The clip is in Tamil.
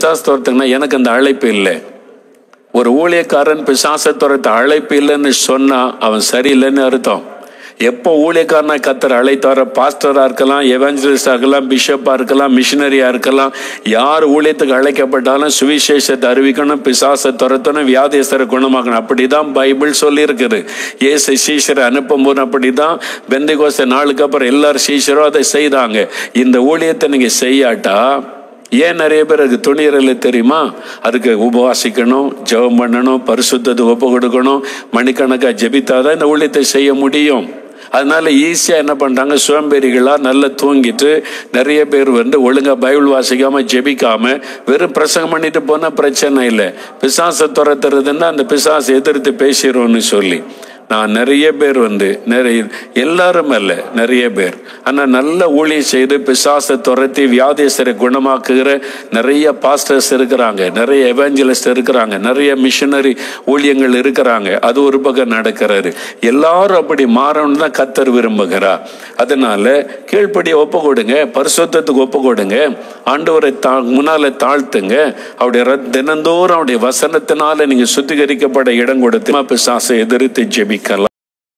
பிசாசு துரத்துங்கன்னா எனக்கு அந்த அழைப்பு இல்லை ஒரு ஊழியக்காரன் பிசாசை துரத்த அழைப்பு இல்லைன்னு சொன்னா அவன் சரியில்லைன்னு அர்த்தம் எப்போ ஊழியக்காரனை கத்தர் அழைத்தார பாஸ்டராக இருக்கலாம் எவாஞ்சலிஸ்டாக இருக்கலாம் பிஷப்பாக இருக்கலாம் மிஷினரியாக இருக்கலாம் யார் ஊழியத்துக்கு அழைக்கப்பட்டாலும் சுவிசேஷத்தை அறிவிக்கணும் பிசாசை துரத்தணும் வியாதேசரை குணமாக்கணும் அப்படி தான் பைபிள் சொல்லியிருக்குது ஏசு சீஷரை அனுப்பும்போது அப்படி தான் பெந்தைகோச நாளுக்கு அப்புறம் எல்லாரும் சீஷரும் அதை செய்தாங்க இந்த ஊழியத்தை நீங்கள் செய்யாட்டா ஏன் நிறைய பேர் அதுக்கு துணியறல தெரியுமா அதுக்கு உபவாசிக்கணும் ஜெபம் பண்ணணும் பரிசுத்தத்தை ஒப்பு கொடுக்கணும் மணிக்கணக்காக ஜெபித்தாதான் இந்த ஊழியத்தை செய்ய முடியும் அதனால ஈஸியாக என்ன பண்ணுறாங்க சோம்பேறிகளாக நல்லா தூங்கிட்டு நிறைய பேர் வந்து ஒழுங்காக பைபிள் வாசிக்காமல் ஜெபிக்காமல் வெறும் பிரசங்கம் பண்ணிட்டு போனால் பிரச்சனை இல்லை பிசாசை துரத்துறதுன்னா அந்த பிசாசை எதிர்த்து பேசிடுவோன்னு சொல்லி நான் நிறைய பேர் வந்து நிறைய எல்லாரும் அல்ல நிறைய பேர் ஆனால் நல்ல ஊழியம் செய்து பிசாசை துரத்தி வியாதேசரை குணமாக்குகிற நிறைய பாஸ்டர்ஸ் இருக்கிறாங்க நிறைய எவாஞ்சலிஸ்ட் இருக்கிறாங்க நிறைய மிஷினரி ஊழியங்கள் இருக்கிறாங்க அது ஒரு பக்கம் நடக்கிறாரு எல்லாரும் அப்படி மாறணும்னு தான் கத்தர் விரும்புகிறார் அதனால கீழ்ப்படி ஒப்பு கொடுங்க பரிசுத்தத்துக்கு ஒப்பு கொடுங்க ஆண்டவரை தா முன்னால தாழ்த்துங்க அவருடைய ரத்- தினந்தோறும் அவருடைய வசனத்தினால நீங்க சுத்திகரிக்கப்பட இடம் கொடுத்து பிசாசை எதிர்த்து ஜெபிக்கலாம்